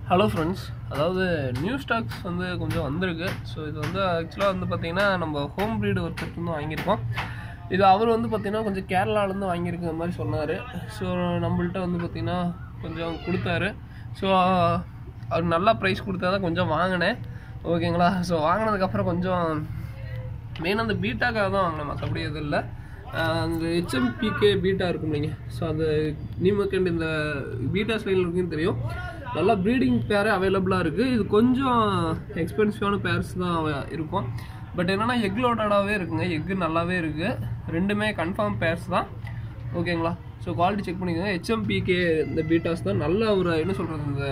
hello friends அதாவது new stocks வந்து கொஞ்சம் வந்திருக்கு ஸோ இது வந்து ஆக்சுவலாக வந்து பார்த்தீங்கன்னா நம்ம ஹோம் ப்ரீடு ஒருத்தர் வந்து வாங்கியிருக்கோம் இது அவர் வந்து பார்த்தீங்கன்னா கொஞ்சம் கேரளாலேருந்து வாங்கியிருக்கிற மாதிரி சொன்னார் ஸோ நம்மள்ட்ட வந்து பார்த்தீங்கன்னா கொஞ்சம் கொடுத்தாரு ஸோ அவர் நல்லா ப்ரைஸ் கொடுத்தா தான் கொஞ்சம் வாங்கினேன் ஓகேங்களா ஸோ வாங்கினதுக்கப்புறம் கொஞ்சம் மெயின் அந்த பீட்டாக்காக தான் வாங்கினேன் மற்றபடி எதுவும் இல்லை ஆஹ் அந்த ஹெச்எம்பிகே பீட்டா இருக்கும் இல்லைங்க ஸோ அந்த நீமக்கண்ட் இந்த பீட்டா ஸ்டைல் இருக்குன்னு தெரியும் நல்லா ப்ரீடிங் பேர் அவைலபிளாக இருக்குது இது கொஞ்சம் எக்ஸ்பென்சிவான பேர்ஸ் தான் அவ- இருக்கும் பட் என்னென்னா எக் லோட்டடாகவே இருக்குங்க எக்கு நல்லாவே இருக்குது ரெண்டுமே கன்ஃபார்ம் பேர்ஸ் தான் ஓகேங்களா ஸோ குவாலிட்டி செக் பண்ணிக்கோங்க ஹெச்எம்பிகே இந்த பீட்டாஸ் தான் நல்ல ஒரு என்ன சொல்கிறது இந்த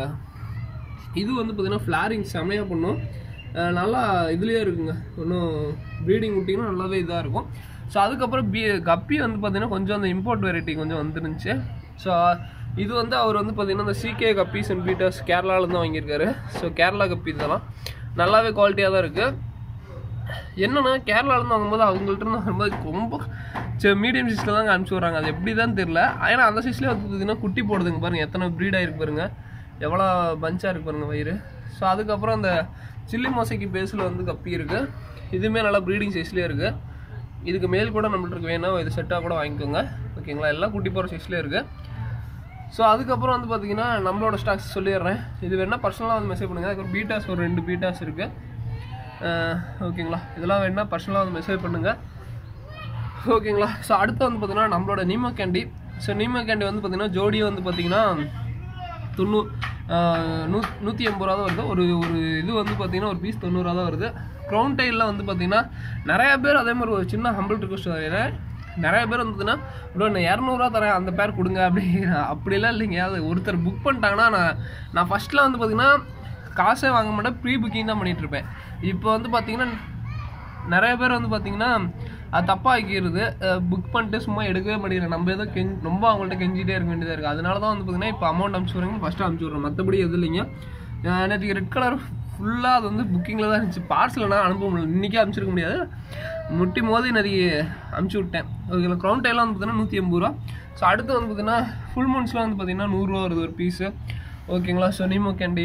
இது வந்து பார்த்தீங்கன்னா ஃப்ளாரிங் செமையாக பண்ணும் அஹ் நல்லா இதுலேயே இருக்குங்க ஒன்றும் ப்ரீடிங் விட்டிங்கன்னா நல்லாவே இதாக இருக்கும் ஸோ அதுக்கப்புறம் பி கப்பி வந்து பார்த்தீங்கன்னா கொஞ்சம் அந்த இம்போர்ட் வெரைட்டி கொஞ்சம் வந்துருந்துச்சு ஸோ இது வந்து அவர் வந்து பார்த்தீங்கன்னா இந்த சிகே கப்பீஸ் அண்ட் பீட்டர்ஸ் கேரளாவிலேருந்து வாங்கியிருக்காரு ஸோ கேரளா கப்பி இதெல்லாம் நல்லாவே குவாலிட்டியாக தான் இருக்குது என்னன்னா கேரளாலேருந்து வாங்கும்போது அவங்கள்ட்ட இருந்து வரும்போது ரொம்ப மீடியம் சைஸில் தாங்க அனுப்பிச்சி விட்றாங்க அது எப்படி தான் தெரில ஏன்னா அந்த சைஸ்லேயே வந்து பார்த்தீங்கன்னா குட்டி போடுதுங்க பாருங்க எத்தனை ப்ரீட் ஆகிருக்கு பாருங்க எவ்வளோ பஞ்சாக இருக்கு பாருங்க வயிறு ஸோ அதுக்கப்புறம் அந்த சில்லி மோசைக்கு பேஸில் வந்து கப்பி இருக்குது இதுவுமே நல்லா ப்ரீடிங் சைஸ்லேயே இருக்குது இதுக்கு மேல் கூட நம்மள்ட்ட வேணும் இது செட்டாக கூட வாங்கிக்கோங்க ஓகேங்களா எல்லாம் குட்டி போகிற சைஸ்லேயே இருக்குது ஸோ அதுக்கப்புறம் வந்து பார்த்தீங்கன்னா நம்மளோட ஸ்டாக்ஸ் சொல்லிடுறேன் இது வேணா பர்சனலாக வந்து மெசேஜ் பண்ணுங்கள் அதுக்கப்புறம் பீட்டாஸ் ஒரு ரெண்டு பீட்டாஸ் இருக்குது ஓகேங்களா இதெல்லாம் வேணா பர்சனலாக வந்து மெசேஜ் பண்ணுங்கள் ஓகேங்களா ஸோ அடுத்து வந்து பார்த்தீங்கன்னா நம்மளோட Nemo candy so Nemo candy வந்து பார்த்தீங்கன்னா ஜோடி வந்து பார்த்தீங்கன்னா தொண்ணூ ஆஹ் நூ நூற்றி எண்பது ரூபா தான் வருது ஒரு ஒரு இது வந்து பார்த்தீங்கன்னா ஒரு பீஸ் தொண்ணூறுரூவா தான் வருது க்ரௌன் டைலில் வந்து பார்த்தீங்கன்னா நிறைய பேர் அதே மாதிரி ஒரு சின்ன ஹம்பிள் ரிக்வஸ்ட் வரேன் நிறைய பேர் வந்து பார்த்தீங்கன்னா ப்ரோ நான் இரநூறுவா தரேன் அந்த பேர் கொடுங்க அப்படி அப்படிலாம் இல்லைங்க அது ஒருத்தர் புக் பண்ணிட்டாங்கன்னா நான் நான் ஃபஸ்ட்டில் வந்து பார்த்தீங்கன்னா காசே வாங்க மாட்டேன் ப்ரீ புக்கிங் தான் பண்ணிட்டு இருப்பேன் இப்போ வந்து பார்த்தீங்கன்னா நிறைய பேர் வந்து பார்த்தீங்கன்னா அது தப்பாக ஆக்கிடுது புக் பண்ணிட்டு சும்மா எடுக்கவே முடியல நம்ம ஏதோ கெஞ் ரொம்ப அவங்கள்ட்ட கெஞ்சிட்டே இருக்க வேண்டியதாக இருக்குது அதனால தான் வந்து பார்த்தீங்கன்னா இப்போ அமௌண்ட் அனுப்பிச்சு விட்றீங்க ஃபஸ்ட்டு அனுப்பிச்சு விட்றோம் மற்றபடி எதுவும் இல்லைங்க அஹ் நேற்றுக்கு ரெட் கலர் ஃபுல்லாக அது வந்து புக்கிங்கில் தான் இருந்துச்சு பார்சல் நான் அனுப்ப முடியல இன்றைக்கே அனுப்பிச்சிருக்க முடியாது முட்டி மோதி நிறைய அனுப்பிச்சி விட்டேன் ஓகேங்களா க்ரௌண்ட் டைலாம் வந்து பார்த்தீங்கன்னா நூற்றி எண்பது ரூபா ஸோ அடுத்து வந்து பார்த்தீங்கன்னா ஃபுல் மூன்ஸ்லாம் வந்து பார்த்தீங்கன்னா நூறுரூவா வருது ஒரு பீஸு ஓகேங்களா so Nemo candy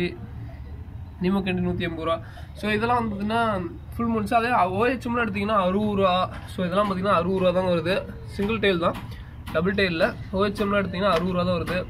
Nemo candy நூற்றி எண்பது ரூபா ஸோ இதெல்லாம் வந்து பார்த்தீங்கன்னா ஃபுல் மூன்ஸ் அதே ஓஹெச்எம்ல எடுத்திங்கன்னா அறுபது ரூபா ஸோ இதெல்லாம் பார்த்தீங்கன்னா அறுபது ரூபா தான் வருது சிங்கிள் டெயில் தான் டபுள் டெயிலில் ஓஹெச்எம்ல எடுத்திங்கன்னா அறுபது ரூபா தான் வருது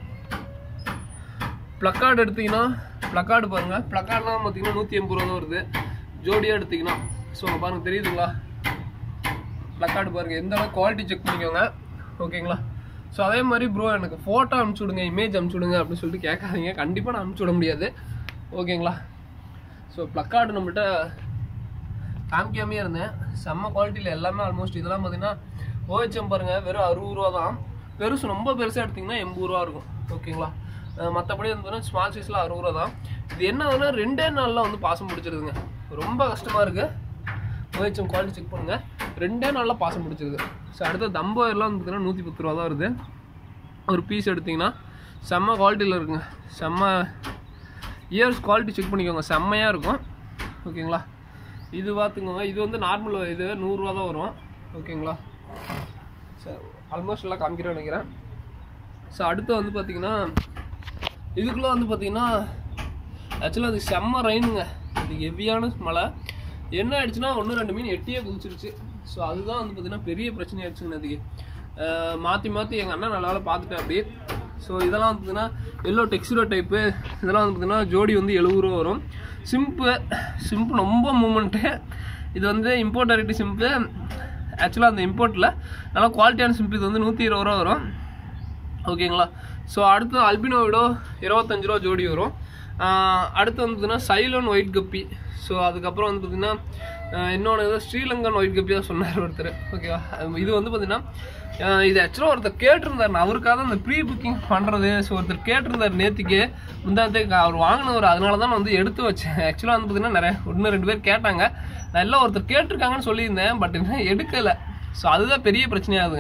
ப்ளக்கார்டு எடுத்திங்கன்னா ப்ளக்கார்டு பாருங்கள் ப்ளக்கார்ட்லாம் பார்த்தீங்கன்னா நூற்றி எண்பது ரூபா தான் வருது ஜோடியாக எடுத்திங்கன்னா ஸோ பாருங்கள் தெரியுதுங்களா ப்ளக்கார்டு பாருங்கள் எந்த அளவுக்கு குவாலிட்டி செக் பண்ணிக்கோங்க ஓகேங்களா ஸோ அதே மாதிரி ப்ரோ எனக்கு ஃபோட்டோ அனுப்பிச்சி விடுங்க இமேஜ் அனுப்பிச்சி விடுங்க அப்படின்னு சொல்லிட்டு கேட்காதீங்க கண்டிப்பாக நான் அனுப்பிச்சி விட முடியாது ஓகேங்களா ஸோ ப்ளக்கார்டு நம்மள்ட்ட காமிக்காமே இருந்தேன் செம்ம குவாலிட்டியில் எல்லாமே ஆல்மோஸ்ட் இதெல்லாம் பார்த்தீங்கன்னா ஓஹெச்எம் பாருங்கள் வெறும் அறுபது ரூபா தான் பெருசு ரொம்ப பெருசாக எடுத்திங்கன்னா எண்பது ரூபா இருக்கும் ஓகேங்களா அஹ் மற்றபடி வந்து பார்த்தீங்கன்னா ஸ்மால் சைஸில் அறுபது ரூபா தான் இது என்ன ஆகுதுன்னா ரெண்டே நாளில் வந்து பாசம் பிடிச்சிருதுங்க ரொம்ப கஷ்டமாக இருக்குது ஓஹெச்எம் குவாலிட்டி செக் பண்ணுங்கள் ரெண்டே நாளில் பாசம் பிடிச்சிருது ஸோ அடுத்த தம்போ எல்லாம் வந்து பார்த்தீங்கன்னா நூற்றி பத்து ரூபா தான் வருது ஒரு பீஸ் எடுத்திங்கன்னா செம்ம குவாலிட்டியில் இருக்குங்க செம்ம இயர்ஸ் குவாலிட்டி செக் பண்ணிக்கோங்க செம்மையாக இருக்கும் ஓகேங்களா இது பார்த்துக்கோங்க இது வந்து நார்மல் இது நூறுரூவா தான் வரும் ஓகேங்களா சார் ஆல்மோஸ்ட் எல்லாம் காமிக்கிறேன் நினைக்கிறேன் ஸோ அடுத்து வந்து பார்த்தீங்கன்னா இதுக்குள்ளே வந்து பார்த்தீங்கன்னா ஆக்சுவலாக அது செம்ம ரெயினுங்க இது ஹெவியான மழை என்ன ஆயிடுச்சுன்னா ஒன்று ரெண்டு மீன் எட்டியே குதிச்சிருச்சு ஸோ அதுதான் வந்து பார்த்தீங்கன்னா பெரிய பிரச்சனை ஆயிடுச்சுங்க அதுக்கு மாற்றி மாற்றி எங்கள் அண்ணன் நல்ல வேலை பார்த்துட்டேன் அப்படி ஸோ இதெல்லாம் வந்து பார்த்தீங்கன்னா எல்லோ டெக்ஸ்டோ டைப்பு இதெல்லாம் வந்து பார்த்தீங்கன்னா ஜோடி வந்து எழுபது ரூபா வரும் சிம்பு சிம்பு ரொம்ப மூமெண்ட்டு இது வந்து இம்போர்ட் வெரைட்டி சிம்பு ஆக்சுவலாக அந்த இம்போர்ட்டில் நல்லா குவாலிட்டியான சிம்பு இது வந்து நூற்றி இருபது ரூபா வரும் ஓகேங்களா ஸோ அடுத்து அல்பினோ விடோ இருபத்தஞ்சு ரூபா ஜோடி வரும் ஆஹ் அடுத்து வந்து பார்த்தீங்கன்னா சைலோன் ஒயிட் கப்பி ஸோ அதுக்கப்புறம் வந்து பார்த்தீங்கன்னா ஆஹ் இன்னொன்று ஏதோ ஸ்ரீலங்கன் ஒயிட் கப்பி தான் சொன்னார் ஒருத்தர் ஓகேவா அது இது வந்து பார்த்தீங்கன்னா ஆஹ் இது ஆக்சுவலாக ஒருத்தர் கேட்டிருந்தார் நான் அவருக்காக தான் இந்த ப்ரீ புக்கிங் பண்ணுறது ஸோ ஒருத்தர் கேட்டிருந்தார் நேற்றுக்கு முந்தானத்துக்கு அவர் வாங்கினவர் அதனால தான் நான் வந்து எடுத்து வச்சேன் ஆக்சுவலாக வந்து பார்த்தீங்கன்னா நிறைய ஒன்று ரெண்டு பேர் கேட்டாங்க நான் எல்லாம் ஒருத்தர் கேட்டிருக்காங்கன்னு சொல்லியிருந்தேன் பட் இன்னும் எடுக்கலை ஸோ அதுதான் பெரிய பிரச்சனையாகுதுங்க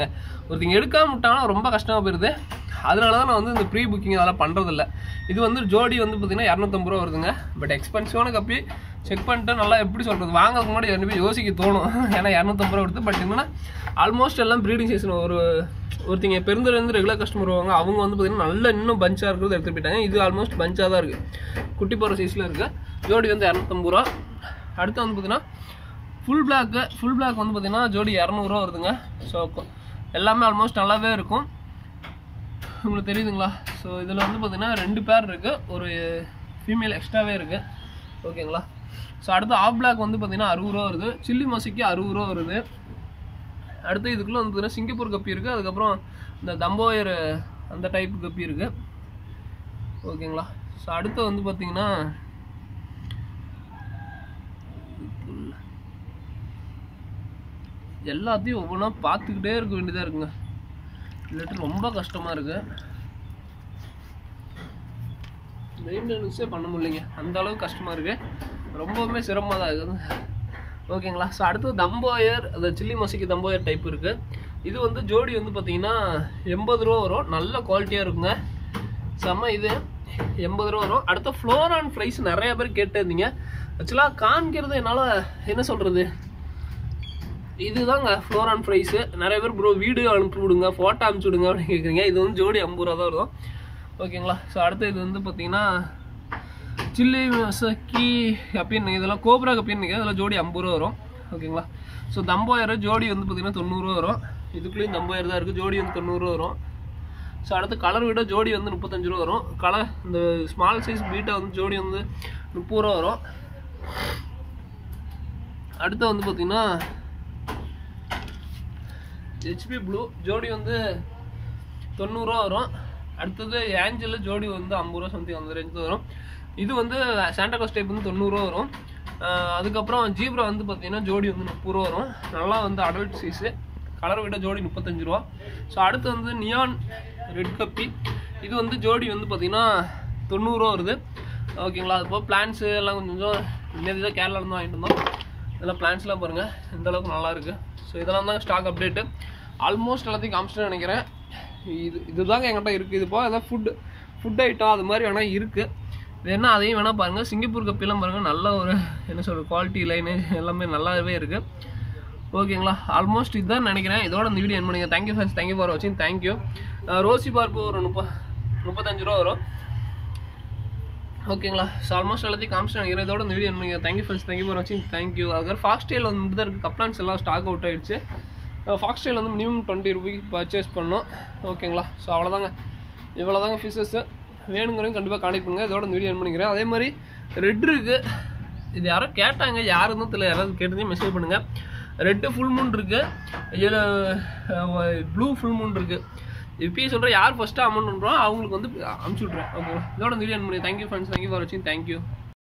ஒருத்தங்க எடுக்காம விட்டாங்கன்னா ரொம்ப கஷ்டமாக போயிருது அதனால தான் நான் வந்து இந்த ப்ரீ புக்கிங் அதெல்லாம் பண்ணுறதில்ல இது வந்து ஜோடி வந்து பார்த்தீங்கன்னா இரநூத்தம்பது ரூபா வருதுங்க பட் எக்ஸ்பென்சிவான கப்பி செக் பண்ணிட்டு நல்லா எப்படி சொல்கிறது வாங்குறதுக்கு முன்னாடி ரெண்டு பேர் யோசிக்க தோணும் ஏன்னா இரநூத்தம்பது ரூபா எடுத்து பட் என்னன்னா ஆல்மோஸ்ட் எல்லாம் ப்ரீடிங் சீசன் ஒரு ஒருத்தங்க பெருந்துலேருந்து ரெகுலர் கஸ்டமர் வருவாங்க அவங்க வந்து பார்த்தீங்கன்னா நல்லா இன்னும் பஞ்சாக இருக்கிறது எடுத்துட்டு போயிட்டாங்க இது ஆல்மோஸ்ட் பஞ்சாக தான் இருக்குது குட்டி போகிற சைஸில் இருக்குது ஜோடி வந்து இரநூத்தம்பது ரூபா அடுத்து வந்து பார்த்தீங்கன்னா ஃபுல் பிளாக்கு ஃபுல் பிளாக் வந்து பார்த்தீங்கன்னா ஜோடி இரநூறுவா வருதுங்க ஸோ எல்லாமே ஆல்மோஸ்ட் நல்லாவே இருக்கும் உங்களுக்கு தெரியுதுங்களா ஸோ இதில் வந்து பார்த்தீங்கன்னா ரெண்டு பேர் இருக்குது ஒரு ஃபீமேல் எக்ஸ்ட்ராவே இருக்குது ஓகேங்களா ஸோ அடுத்து ஆஃப் பிளாக் வந்து பார்த்தீங்கன்னா அறுபது ரூபா வருது சில்லி மசிக்கு அறுபது ரூபா வருது அடுத்து இதுக்குள்ளே வந்து பார்த்தீங்கன்னா சிங்கப்பூர் கப்பி இருக்குது அதுக்கப்புறம் இந்த தம்போயர் அந்த டைப் கப்பி இருக்குது ஓகேங்களா ஸோ அடுத்து வந்து பார்த்தீங்கன்னா எல்லாத்தையும் ஒவ்வொன்றா பார்த்துக்கிட்டே இருக்க வேண்டியதாக இருக்குங்க இல்லாட்டி ரொம்ப கஷ்டமாக இருக்கு மெயின்டெனன்ஸே பண்ண முடியலைங்க அந்த அளவுக்கு கஷ்டமாக இருக்கு ரொம்பவுமே சிரமமாக தான் இருக்குது ஓகேங்களா ஸோ அடுத்து தம்போயர் அந்த சில்லி மசிக்கு தம்போயர் டைப் இருக்கு இது வந்து ஜோடி வந்து பார்த்தீங்கன்னா எண்பது ரூபா வரும் நல்ல குவாலிட்டியாக இருக்குங்க செம்ம இது எண்பது ரூபா வரும் அடுத்த ஃப்ளோர் அண்ட் ஃப்ரைஸ் நிறைய பேர் கேட்டிருந்தீங்க ஆக்சுவலாக காமிக்கிறது என்னால் என்ன சொல்கிறது இதுதாங்க ஃப்ளோர் அண்ட் ப்ரைஸு நிறைய பேர் ப்ரோ வீடியோ அனுப்பி விடுங்க ஃபோட்டோ அனுப்பிச்சி விடுங்க அப்படின்னு கேட்குறீங்க இது வந்து ஜோடி ஐம்பது ரூபா தான் வரும் ஓகேங்களா ஸோ அடுத்து இது வந்து பார்த்தீங்கன்னா சில்லி மசக்கி அப்படின்னு இதெல்லாம் கோப்ரா கப்பின்னு இதெல்லாம் ஜோடி ஐம்பது ரூபா வரும் ஓகேங்களா ஸோ தம்போயர் ஜோடி வந்து பார்த்தீங்கன்னா தொண்ணூறுரூவா வரும் இதுக்குள்ளேயும் தம்போயர் தான் இருக்குது ஜோடி வந்து தொண்ணூறுரூவா வரும் ஸோ அடுத்து கலர் விட ஜோடி வந்து முப்பத்தஞ்சு ரூபா வரும் கலர் இந்த ஸ்மால் சைஸ் பீட்டா வந்து ஜோடி வந்து முப்பது ரூபா வரும் அடுத்து வந்து பார்த்தீங்கன்னா ஹெச்பி ப்ளூ ஜோடி வந்து தொண்ணூறுரூவா வரும் அடுத்தது ஏஞ்சல் ஜோடி வந்து ஐம்பது ரூபா சம்திங் அந்த ரேஞ்ச் வரும் இது வந்து சாண்டாகாஸ் டைப் வந்து தொண்ணூறுரூவா வரும் ஆஹ் அதுக்கப்புறம் ஜீப்ரா வந்து பார்த்தீங்கன்னா ஜோடி வந்து முப்பது ரூபா வரும் நல்லா வந்து அடல்ட் சைஸு கலர் விட ஜோடி முப்பத்தஞ்சு ரூபா ஸோ அடுத்து வந்து நியான் ரெட் கப்பி இது வந்து ஜோடி வந்து பார்த்தீங்கன்னா தொண்ணூறுரூவா வருது ஓகேங்களா அது போக பிளான்ஸு எல்லாம் கொஞ்சம் இன்னது தான் கேரளாலேருந்து வாங்கிட்டு வந்தோம் இதெல்லாம் பிளான்ஸ்லாம் பாருங்கள் இந்த அளவுக்கு நல்லா இருக்கு ஸோ இதெல்லாம் தான் ஸ்டாக் அப்டேட்டு ஆல்மோஸ்ட் எல்லாத்தையும் காமிச்சிட்டு நினைக்கிறேன் இது இதுதாங்க என்கிட்ட இருக்குது இது போக ஏதாவது ஃபுட் ஃபுட் ஐட்டம் அது மாதிரி வேணால் இருக்குது வேணா அதையும் வேணால் பாருங்கள் சிங்கப்பூர் கப்பிலாம் பாருங்கள் நல்ல ஒரு என்ன சொல்கிறது குவாலிட்டி லைனு எல்லாமே நல்லாவே இருக்குது ஓகேங்களா ஆல்மோஸ்ட் இதுதான் நினைக்கிறேன் இதோட இந்த வீடியோ என் பண்ணுங்க தேங்க்யூ ஃப்ரெண்ட்ஸ் தேங்க்யூ ஃபார் வாட்சிங் தேங்க்யூ ரோசி பார்ப்பு ஒரு முப்ப முப்பத்தஞ்சு ரூபா வரும் ஓகேங்களா ஸோ ஆல்மோஸ்ட் எல்லாத்தையும் காமிச்சு நினைக்கிறேன் இதோட இந்த வீடியோ நீங்கள் தேங்க்யூ ஃப்ரெண்ட்ஸ் தேங்க்யூ ஃபார் வாட்சிங் தேங்க்யூ அதுக்கப்புறம் ஃபாக்ஸ் டேல் வந்து தான் இருக்குது கப்ளான்ஸ் எல்லாம் ஸ்டாக் அவுட் ஆயிடுச்சு ஃபாக்ஸ் டேல் வந்து மினிமம் டுவெண்ட்டி ருபீக்கு பர்ச்சேஸ் பண்ணோம் ஓகேங்களா ஸோ அவ்வளோதாங்க இவ்வளோ தாங்க ஃபீஸஸ்ஸு வேணுங்கிறவங்க கண்டிப்பாக கான்டெக்ட் பண்ணுங்கள் இதோட இந்த வீடியோ என் பண்ணிக்கிறேன் அதே மாதிரி ரெட் இருக்குது இது யாரோ கேட்டாங்க யாருன்னு தெரியல யாராவது கேட்டதையும் மெசேஜ் பண்ணுங்கள் ரெட்டு ஃபுல் மூன் இருக்குது இதில் ப்ளூ ஃபுல் மூன் இருக்குது இப்பயே சொல்கிறேன் யார் ஃபஸ்ட்டு அமௌண்ட் பண்ணுறோம் அவங்களுக்கு வந்து அமுச்சு விட்றேன் ஓகேங்களா இதோட இந்த வீடியோ என் பண்ணி தேங்க்யூ ஃப்ரெண்ட்ஸ் தேங்க்யூ ஃபார் வாட்சிங் தேங்க்யூ